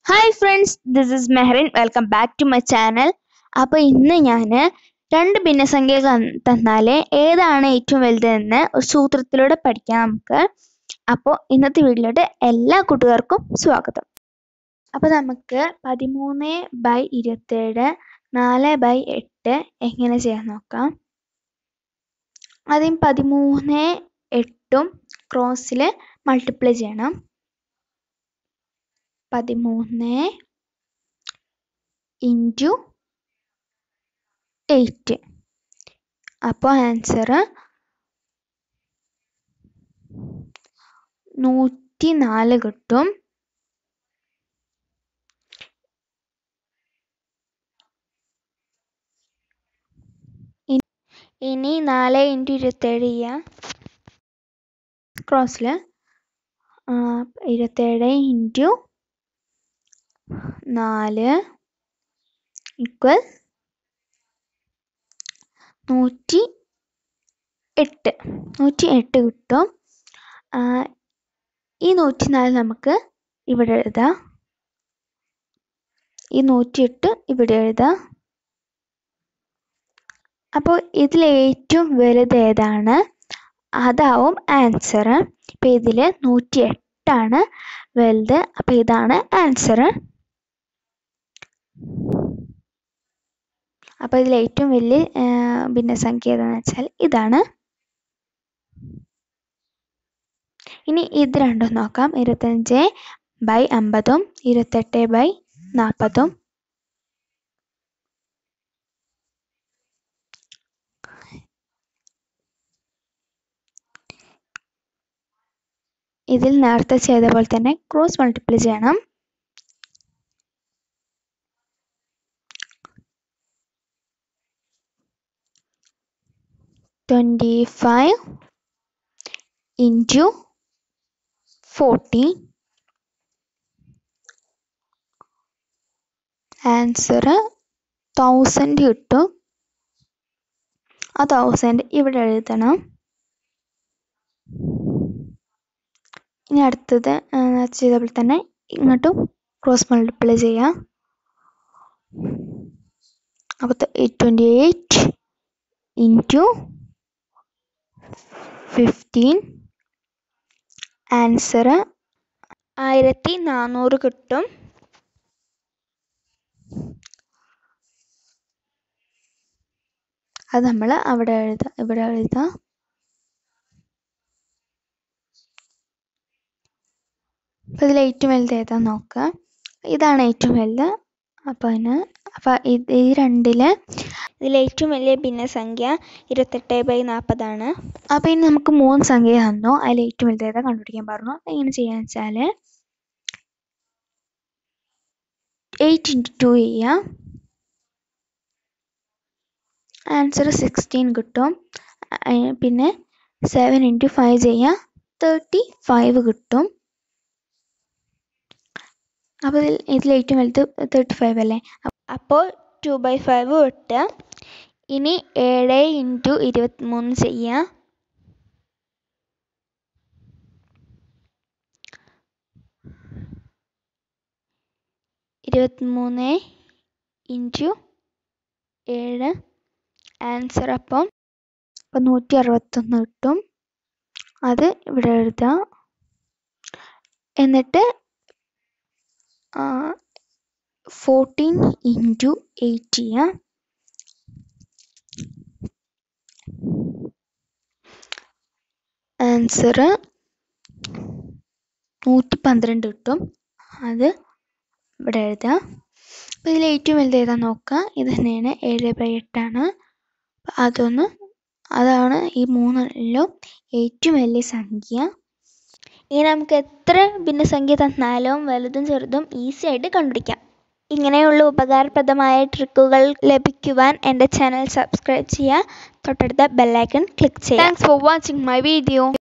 hi friends this is Mehrin welcome back to my channel അപ്പോൾ ഇന്ന് ഞാൻ രണ്ട് ഭിന്നസംഖ്യകൾ തന്നാൽ ഏതാണ് ഏറ്റവും വലുതെന്ന് ഒരു സൂത്രത്തിലൂടെ പഠിക്കാം നമുക്ക് അപ്പോൾ ഇന്നത്തെ വീഡിയോയിലോട്ട് എല്ലാ കൂട്ടുകാർക്കും സ്വാഗതം അപ്പോൾ നമുക്ക് പതിമൂന്ന് ബൈ ഇരുപത്തേഴ് നാല് ബൈ എട്ട് എങ്ങനെ ചെയ്യാൻ നോക്കാം ആദ്യം പതിമൂന്ന് എട്ടും ക്രോസിൽ മൾട്ടിപ്ലൈ ചെയ്യണം പതിമൂന്ന് ഇൻറ്റു എയ്റ്റ് അപ്പോൾ ആൻസർ നൂറ്റി നാല് കിട്ടും ഇനി നാല് ഇൻറ്റു ഇരുപത്തേഴ് ചെയ്യാം ക്രോസിൽ ഇരുപത്തേഴ് ഇൻറ്റു നാല് ഈക്വൽ നൂറ്റി എട്ട് നൂറ്റി എട്ട് കിട്ടും ഈ നൂറ്റി നാല് നമുക്ക് ഇവിടെ എഴുതാം ഈ നൂറ്റിയെട്ട് ഇവിടെ എഴുതാം അപ്പോൾ ഇതിൽ ഏറ്റവും വലുത് ഏതാണ് അതാവും ആൻസർ ഇപ്പം ഇതിൽ നൂറ്റി എട്ടാണ് വലുത് അപ്പം ഇതാണ് ആൻസർ അപ്പോൾ ഇതിൽ ഏറ്റവും വലിയ ഭിന്നസംഖ്യ ഏതാണെന്ന് വെച്ചാൽ ഇതാണ് ഇനി ഇത് രണ്ടും നോക്കാം ഇരുപത്തഞ്ച് ബൈ അമ്പതും ഇരുപത്തെട്ട് ബൈ നാൽപ്പതും ഇതിൽ നേരത്തെ ചെയ്ത പോലെ തന്നെ ക്രോസ് മൾട്ടിപ്ലൈ ചെയ്യണം twenty five into forty answer thousand കിട്ടും ആ തൗസൻഡ് ഇവിടെ എഴുതണം ഇനി അടുത്തത് ചെയ്തപ്പോൾ തന്നെ ഇങ്ങോട്ടും ക്രോസ് മൾട്ടിപ്ലൈ ചെയ്യാം അപ്പോൾ twenty eight into fifteen answer ആയിരത്തി നാനൂറ് കിട്ടും അത് നമ്മൾ അവിടെ എഴുതാം ഇവിടെ എഴുതാം അപ്പോൾ ഇതിൽ ഏറ്റവും വലുത് ഏതാ നോക്കുക ഇതാണ് ഏറ്റവും വലുത് അപ്പോൾ അതിന് അപ്പോൾ ഇത് ഈ രണ്ടിൽ ഇതിൽ ഏറ്റവും വലിയ ഭിന്നസംഖ്യ ഇരുപത്തെട്ട് ബൈ നാൽപ്പതാണ് അപ്പോൾ ഇനി നമുക്ക് മൂന്ന് സംഖ്യ തന്നു അതിൽ ഏറ്റവും വലുത് ഏതാ കണ്ടുപിടിക്കാൻ പറഞ്ഞു അപ്പോൾ എങ്ങനെ ചെയ്യാന്ന് വെച്ചാൽ എയ്റ്റ് ഇൻറ്റു ടു ചെയ്യാം ആൻസർ സിക്സ്റ്റീൻ കിട്ടും പിന്നെ സെവൻ ഇൻറ്റു ഫൈവ് ചെയ്യാം തേർട്ടി ഫൈവ് കിട്ടും അപ്പോൾ ഇതിൽ ഇതിൽ ഏറ്റവും വലുത് തേർട്ടി ഫൈവ് അല്ലേ അപ്പോൾ ടു ബൈ ഫൈവ് ഇട്ട് ഇനി ഏഴ് ഇൻറ്റു ഇരുപത്തിമൂന്ന് ചെയ്യാം ഇരുപത്തിമൂന്ന് ഇൻറ്റു ഏഴ് ആൻസർ അപ്പം അപ്പം നൂറ്റി അറുപത്തൊന്ന് കിട്ടും അത് ഇവിടെ എഴുതാം എന്നിട്ട് ഫോർട്ടീൻ ഇൻറ്റു എയ്റ്റ് ചെയ്യാം ആൻസർ നൂറ്റി പന്ത്രണ്ട് കിട്ടും അത് ഇവിടെ എഴുതാം അപ്പോൾ ഇതിൽ ഏറ്റവും വലുത് ഏതാ നോക്കുക ഇത് തന്നെയാണ് ഏഴ് ബൈ എട്ടാണ് അതൊന്ന് അതാണ് ഈ മൂന്നിലും ഏറ്റവും വലിയ സംഖ്യ ഇനി നമുക്ക് എത്ര ഭിന്നസംഖ്യ തന്നാലും വലുതും ചെറുതും ഈസി ആയിട്ട് കണ്ടുപിടിക്കാം ഇങ്ങനെയുള്ള ഉപകാരപ്രദമായ ട്രിക്കുകൾ ലഭിക്കുവാൻ എൻ്റെ ചാനൽ സബ്സ്ക്രൈബ് ചെയ്യുക തൊട്ടടുത്ത ബെല്ലൈക്കൺ ക്ലിക്ക് ചെയ്യുക thanks for watching my video